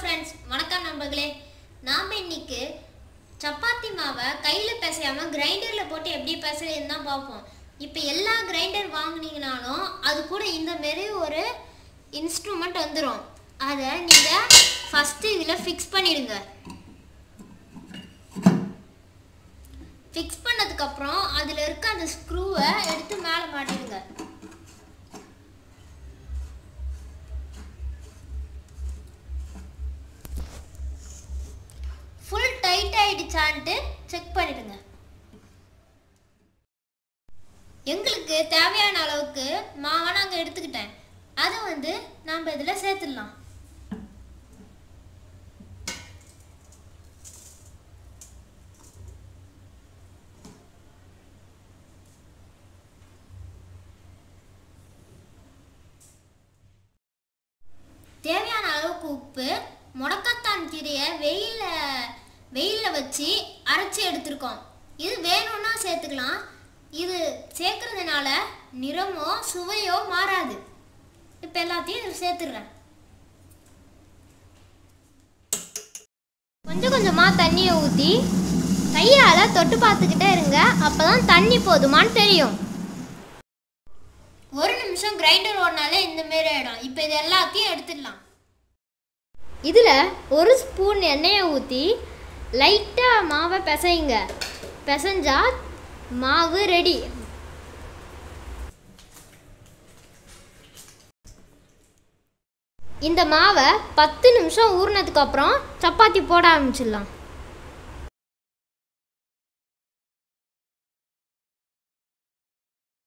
friends வணக்கம் நண்பர்களே நாம் இன்னைக்கு சப்பாத்தி மாவை கையில் பிசையாம கிரைண்டரில் போட்டு எப்படி பிசைறதுன்னு தான் பார்ப்போம் இப்போ எல்லா கிரைண்டர் வாங்குனீங்கனாலும் அது கூட இந்த மாரி ஒரு இன்ஸ்ட்ருமெண்ட் வந்துடும் அதை நீங்கள் ஃபஸ்ட்டு இதில் ஃபிக்ஸ் பண்ணிடுங்க ஃபிக்ஸ் பண்ணதுக்கப்புறம் அதில் இருக்க அந்த ஸ்க்ரூவை எடுத்து மேலே மாட்டிடுங்க ஃபுல் டைட் ஆயிடுச்சான்ட்டு செக் பண்ணிடுங்க எங்களுக்கு தேவையான அளவுக்கு மாவை நாங்கள் எடுத்துக்கிட்டேன் அதை வந்து நாம் இதில் சேர்த்துடலாம் தேவையான அளவுக்கு உப்பு முடக்கத்தான் கீரையை வெயில வெயிலில் வச்சு அரைச்சி எடுத்திருக்கோம் இது வேணும்னா சேர்த்துக்கலாம் இது சேர்க்கறதுனால நிறமோ சுவையோ மாறாது இப்போ எல்லாத்தையும் இதில் சேர்த்துடுறேன் கொஞ்சம் கொஞ்சமாக தண்ணியை ஊற்றி கையால் தொட்டு பார்த்துக்கிட்டே இருங்க அப்போ தான் தண்ணி போதுமான்னு தெரியும் ஒரு நிமிஷம் கிரைண்டர் ஓடினாலே இந்த மாரி ஆகிடும் இப்போ இது எல்லாத்தையும் எடுத்துடலாம் இதில் ஒரு ஸ்பூன் எண்ணெயை ஊற்றி லைட்டாக மாவை பிசையுங்க பிசைஞ்சா மாவு ரெடி இந்த மாவை பத்து நிமிஷம் ஊறினதுக்கப்புறம் சப்பாத்தி போட ஆரம்பிச்சிடலாம்